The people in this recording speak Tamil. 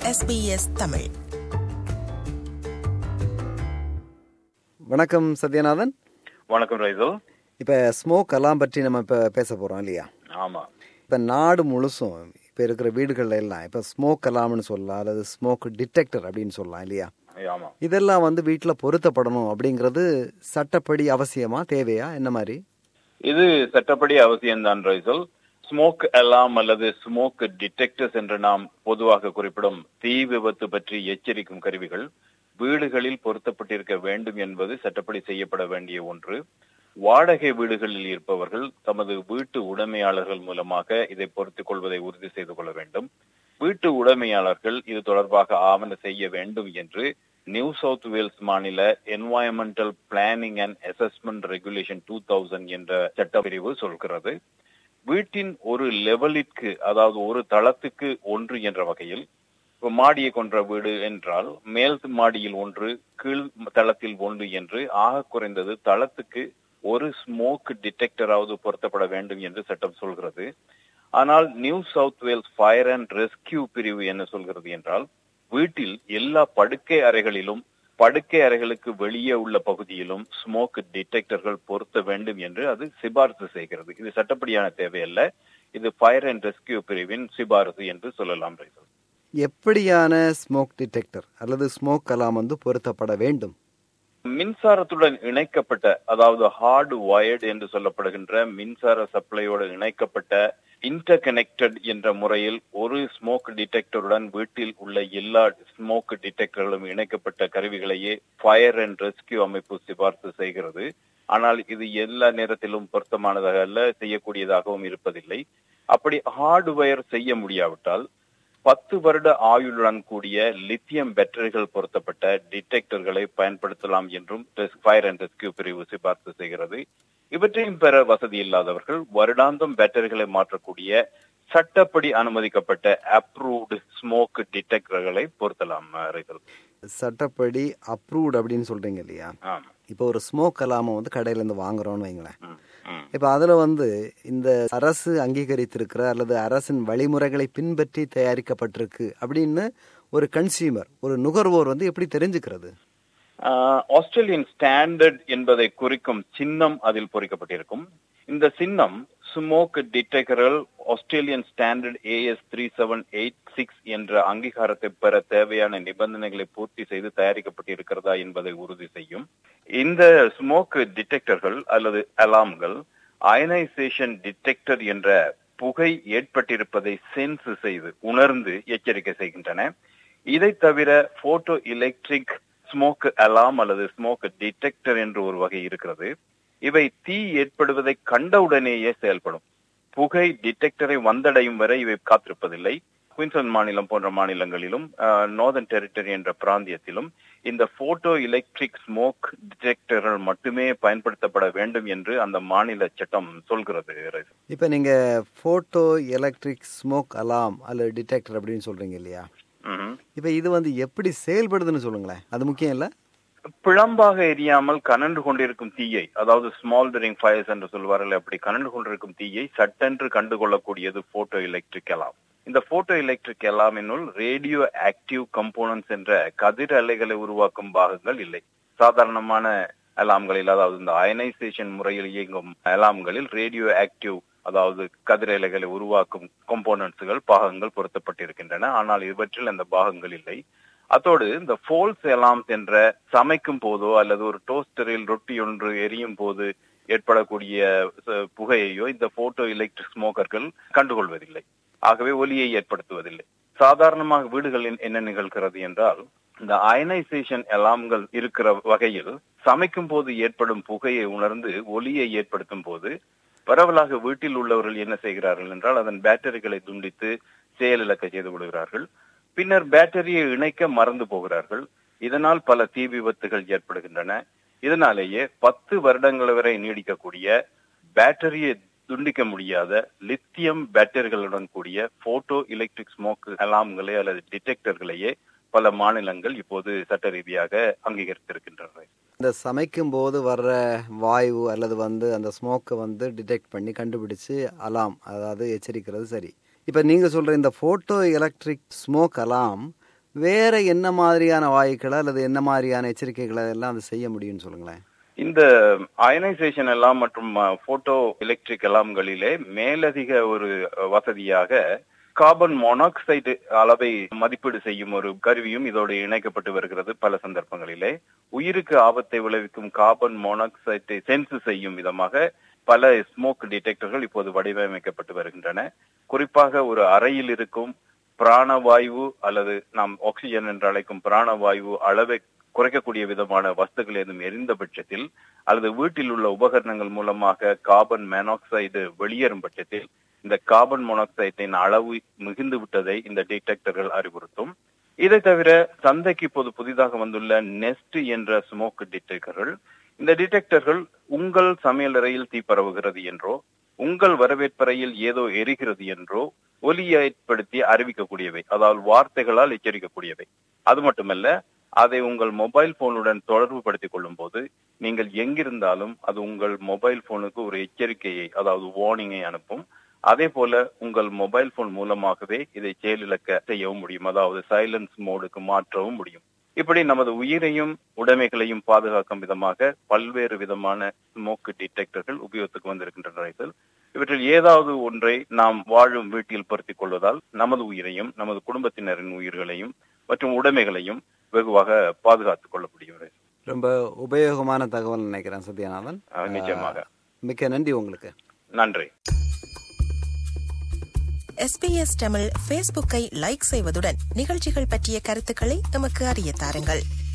SBS தமிழ் வணக்கம் சத்யநாதன் வணக்கம் ரைசோ இப்போ ஸ்மோக் அலாம் பற்றி நம்ம இப்போ பேச போகிறோம் இல்லையா ஆமா இப்போ நாடு முழுசும் இப்போ இருக்கிற வீடுகள்ல எல்லாம் இப்போ ஸ்மோக் அலாம்னு சொல்லலாம் அல்லது ஸ்மோக் டிடெக்டர் அப்படின்னு சொல்லலாம் இல்லையா ஆமா இதெல்லாம் வந்து வீட்டில் பொருத்தப்படணும் அப்படிங்கிறது சட்டப்படி அவசியமா தேவையா என்ன மாதிரி இது சட்டப்படி அவசியம்தான் ரைசல் ஸ்மோக் அலாம் அல்லது ஸ்மோக் டிடெக்டர்ஸ் என்று நாம் பொதுவாக குறிப்பிடும் தீ விபத்து பற்றி எச்சரிக்கும் கருவிகள் வீடுகளில் பொருத்தப்பட்டிருக்க வேண்டும் என்பது சட்டப்படி செய்யப்பட வேண்டிய ஒன்று வாடகை வீடுகளில் இருப்பவர்கள் தமது வீட்டு உடைமையாளர்கள் மூலமாக இதை பொருத்திக் கொள்வதை உறுதி செய்து கொள்ள வேண்டும் வீட்டு உடைமையாளர்கள் இது தொடர்பாக ஆவண செய்ய வேண்டும் என்று நியூ சவுத் வேல்ஸ் மாநில environmental planning and assessment regulation two thousand என்ற சட்டப்பிரிவு சொல்கிறது வீட்டின் ஒரு லெவலிற்கு அதாவது ஒரு தளத்துக்கு ஒன்று என்ற வகையில் இப்போ மாடியை கொன்ற வீடு என்றால் மேல் மாடியில் ஒன்று கீழ் தளத்தில் ஒன்று என்று ஆக குறைந்தது தளத்துக்கு ஒரு ஸ்மோக் டிடெக்டராவது பொருத்தப்பட வேண்டும் என்று சட்டம் சொல்கிறது ஆனால் New South Wales fire and rescue பிரிவு என்ன சொல்கிறது என்றால் வீட்டில் எல்லா படுக்கை அறைகளிலும் படுக்கை அறைகளுக்கு வெளியே உள்ள பகுதியிலும் ஸ்மோக் டிடெக்டர்கள் பொருத்த வேண்டும் என்று அது சிபாரிசு செய்கிறது இது சட்டப்படியான தேவையல்ல இது ஃபயர் அண்ட் ரெஸ்கியூ பிரிவின் சிபாரிசு என்று சொல்லலாம் ரைசல் எப்படியான ஸ்மோக் டிடெக்டர் அல்லது ஸ்மோக் அலாம் வந்து பொருத்தப்பட வேண்டும் மின்சாரத்துடன் இணைக்கப்பட்ட அதாவது ஹார்டு வயர்டு என்று சொல்லப்படுகின்ற மின்சார சப்ளையோடு இணைக்கப்பட்ட இன்டர் கனெக்டட் என்ற முறையில் ஒரு ஸ்மோக் டிடெக்டருடன் வீட்டில் உள்ள எல்லா ஸ்மோக் டிடெக்டர்களும் இணைக்கப்பட்ட கருவிகளையே ஃபயர் அண்ட் ரெஸ்கியூ அமைப்பு சிபார்சு செய்கிறது ஆனால் இது எல்லா நேரத்திலும் பொருத்தமானதாக அல்ல செய்யக்கூடியதாகவும் இருப்பதில்லை அப்படி ஹார்ட்வேர் செய்ய முடியாவிட்டால் பத்து வருட ஆயுளுடன் கூடிய லித்தியம் பேட்டரிகள் பொருத்தப்பட்ட டிடெக்டர்களை பயன்படுத்தலாம் என்றும் ஃபயர் அண்ட் ரெஸ்கியூ பிரிவு சிபார்சு செய்கிறது இவற்றையும் பெற வசதி இல்லாதவர்கள் வருடாந்தம் பேட்டரிகளை மாற்றக்கூடிய சட்டப்படி அனுமதிக்கப்பட்ட அப்ரூவ்டு ஸ்மோக் டிடெக்டர்களை பொருத்தலாம் ரைசல் சட்டப்படி அப்ரூவ்ட் அப்படின்னு சொல்றீங்க இல்லையா ஆமா இப்போ ஒரு ஸ்மோக் அலாமை வந்து கடையில இருந்து வாங்குறோம்னு வைங்களேன் ம், ம். இப்போ அதுல வந்து இந்த அரசு அங்கீகரித்திருக்கிற அல்லது அரசின் வழிமுறைகளை பின்பற்றி தயாரிக்கப்பட்டிருக்கு அப்படின்னு ஒரு கன்சியூமர் ஒரு நுகர்வோர் வந்து எப்படி தெரிஞ்சுக்கிறது ஆஹ், ஆஸ்திரேலியன் ஸ்டாண்டர்ட் என்பதை குறிக்கும் சின்னம் அதில் பொறிக்கப்பட்டிருக்கும் இந்த சின்னம் ஸ்மோக் டிடெக்டர்கள் Australian standard AS three seven eight six என்ற அங்கீகாரத்தை பெற தேவையான நிபந்தனைகளை பூர்த்தி செய்து தயாரிக்கப்பட்டிருக்கிறதா என்பதை உறுதி செய்யும் இந்த ஸ்மோக் டிடெக்டர்கள் அல்லது அலாம்கள் அயனைசேஷன் டிடெக்டர் என்ற புகை ஏற்பட்டிருப்பதை சென்ஸ் செய்து உணர்ந்து எச்சரிக்கை செய்கின்றன இதை தவிர போட்டோ எலக்ட்ரிக் ஸ்மோக் அலாம் அல்லது ஸ்மோக் டிடெக்டர் என்று ஒரு வகை இருக்கிறது இவை தீ ஏற்படுவதை கண்டவுடனேயே செயல்படும் புகை டிடெக்டரை வந்தடையும் வரை இவை காத்திருப்பதில்லை குயின்ஸ்லாந்து மாநிலம் போன்ற மாநிலங்களிலும் நார்தன் டெரிட்டரி என்ற பிராந்தியத்திலும் இந்த போட்டோ எலக்ட்ரிக் ஸ்மோக் டிடெக்டர்கள் மட்டுமே பயன்படுத்தப்பட வேண்டும் என்று அந்த மாநில சட்டம் சொல்கிறது ரைசு. இப்போ நீங்க போட்டோ எலக்ட்ரிக் ஸ்மோக் அலாம் அல்லது டிடெக்டர் அப்படின்னு சொல்றீங்க இல்லையா ம்ஹும். இப்போ இது வந்து எப்படி செயல்படுதுன்னு சொல்லுங்களேன் அது முக்கியம் இல்ல பிளம்பாக எரியாமல் கனன்று கொண்டிருக்கும் தீயை அதாவது ஸ்மால்டரிங் ஃபயர்ஸ் என்று சொல்வார்கள் அப்படி கனன்று கொண்டிருக்கும் தீயை சட்டென்று கண்டுகொள்ளக்கூடியது போட்டோ எலக்ட்ரிக் எலாம் இந்த போட்டோ எலக்ட்ரிக் எல்லாமினுள் ரேடியோ ஆக்டிவ் கம்போனன்ட்ஸ் என்ற கதிர் அலைகளை உருவாக்கும் பாகங்கள் இல்லை சாதாரணமான அலாம்களில் அதாவது இந்த அயனைசேஷன் முறையில் இயங்கும் அலாம்களில் ரேடியோ ஆக்டிவ் அதாவது கதிரலைகளை உருவாக்கும் கம்போனன்ட்ஸ்கள் பாகங்கள் பொருத்தப்பட்டிருக்கின்றன ஆனால் இவற்றில் அந்த பாகங்கள் இல்லை அத்தோடு இந்த ஃபோல்ஸ் அலாம்ஸ் என்ற சமைக்கும் போதோ அல்லது ஒரு டோஸ்டரில் ரொட்டி ஒன்று எரியும் போது ஏற்படக்கூடிய ச- புகையையோ இந்த போட்டோ எலக்ட்ரிக் ஸ்மோக்கர்கள் கண்டுகொள்வதில்லை ஆகவே ஒலியை ஏற்படுத்துவதில்லை சாதாரணமாக வீடுகளில் என்ன நிகழ்கிறது என்றால் இந்த அயனைசேஷன் அலாம்கள் இருக்கிற வகையில் சமைக்கும் போது ஏற்படும் புகையை உணர்ந்து ஒலியை ஏற்படுத்தும் போது பரவலாக வீட்டில் உள்ளவர்கள் என்ன செய்கிறார்கள் என்றால் அதன் பேட்டரிகளை துண்டித்து செயலிழக்க செய்து விடுகிறார்கள் பின்னர் பேட்டரியை இணைக்க மறந்து போகிறார்கள் இதனால் பல தீ விபத்துகள் ஏற்படுகின்றன இதனாலேயே பத்து வருடங்கள் வரை நீடிக்கக்கூடிய பேட்டரியை துண்டிக்க முடியாத லித்தியம் பேட்டரிகளுடன் கூடிய போட்டோ எலக்ட்ரிக் ஸ்மோக் அலாம்களை அல்லது டிடெக்டர்களையே பல மாநிலங்கள் இப்போது சட்ட ரீதியாக அங்கீகரித்திருக்கின்றன இந்த சமைக்கும் போது வர்ற வாயு அல்லது வந்து அந்த ஸ்மோக்கை வந்து டிடெக்ட் பண்ணி கண்டுபிடிச்சு அலாம் அதாவது எச்சரிக்கிறது சரி இப்போ நீங்கள் சொல்கிற இந்த ஃபோட்டோ எலக்ட்ரிக் ஸ்மோக் அலாம் வேற என்ன மாதிரியான வாயுக்களை அல்லது என்ன மாதிரியான எச்சரிக்கைகளை எல்லாம் அது செய்ய முடியும்னு சொல்லுங்களேன் இந்த அயனைசேஷன் எல்லாம் மற்றும் போட்டோ எலக்ட்ரிக் அலாம்களிலே மேலதிக ஒரு வசதியாக கார்பன் மோனாக்சைடு அளவை மதிப்பீடு செய்யும் ஒரு கருவியும் இதோடு இணைக்கப்பட்டு வருகிறது பல சந்தர்ப்பங்களிலே உயிருக்கு ஆபத்தை விளைவிக்கும் கார்பன் மோனாக்சைடை சென்ஸ் செய்யும் விதமாக பல ஸ்மோக் டிடெக்டர்கள் இப்போது வடிவமைக்கப்பட்டு வருகின்றன குறிப்பாக ஒரு அறையில் இருக்கும் பிராணவாயு அல்லது நாம் ஆக்சிஜன் என்று அழைக்கும் பிராணவாயு அளவை குறைக்கக்கூடிய விதமான வஸ்துக்கள் எதுவும் எரிந்த பட்சத்தில் அல்லது வீட்டில் உள்ள உபகரணங்கள் மூலமாக கார்பன் மோனாக்சைடு வெளியேறும் பட்சத்தில் இந்த கார்பன் மோனாக்சைடின் அளவு மிகுந்து விட்டதை இந்த டிடெக்டர்கள் அறிவுறுத்தும் இதை தவிர சந்தைக்கு இப்போது புதிதாக வந்துள்ள நெஸ்ட் என்ற ஸ்மோக் டிடெக்டர்கள் இந்த டிடெக்டர்கள் உங்கள் சமையலறையில் தீ பரவுகிறது என்றோ உங்கள் வரவேற்பறையில் ஏதோ எரிகிறது என்றோ ஒலியை ஏற்படுத்தி அறிவிக்கக்கூடியவை அதாவது வார்த்தைகளால் எச்சரிக்கக்கூடியவை அது மட்டுமல்ல அதை உங்கள் மொபைல் போனுடன் தொடர்பு படுத்திக் கொள்ளும் போது நீங்கள் எங்கிருந்தாலும் அது உங்கள் மொபைல் போனுக்கு ஒரு எச்சரிக்கையை அதாவது வார்னிங்கை அனுப்பும் அதே போல உங்கள் மொபைல் போன் மூலமாகவே இதை செயலிழக்க செய்யவும் முடியும் அதாவது சைலன்ஸ் மோடுக்கு மாற்றவும் முடியும் இப்படி நமது உயிரையும் உடைமைகளையும் பாதுகாக்கும் விதமாக பல்வேறு விதமான ஸ்மோக் டிடெக்டர்கள் உபயோகத்துக்கு வந்திருக்கின்றன இவற்றில் ஏதாவது ஒன்றை நாம் வாழும் வீட்டில் பொருத்திக் கொள்வதால் நமது உயிரையும் நமது குடும்பத்தினரின் உயிர்களையும் மற்றும் உடைமைகளையும் வெகுவாக பாதுகாத்துக் கொள்ள முடியும் ரொம்ப உபயோகமான தகவல் நினைக்கிறேன் சத்யநாதன் நிச்சயமாக மிக்க நன்றி உங்களுக்கு நன்றி எஸ்பிஎஸ் தமிழ் ஃபேஸ்புக்கை லைக் செய்வதுடன் நிகழ்ச்சிகள் பற்றிய கருத்துக்களை எமக்கு அறிய தாருங்கள்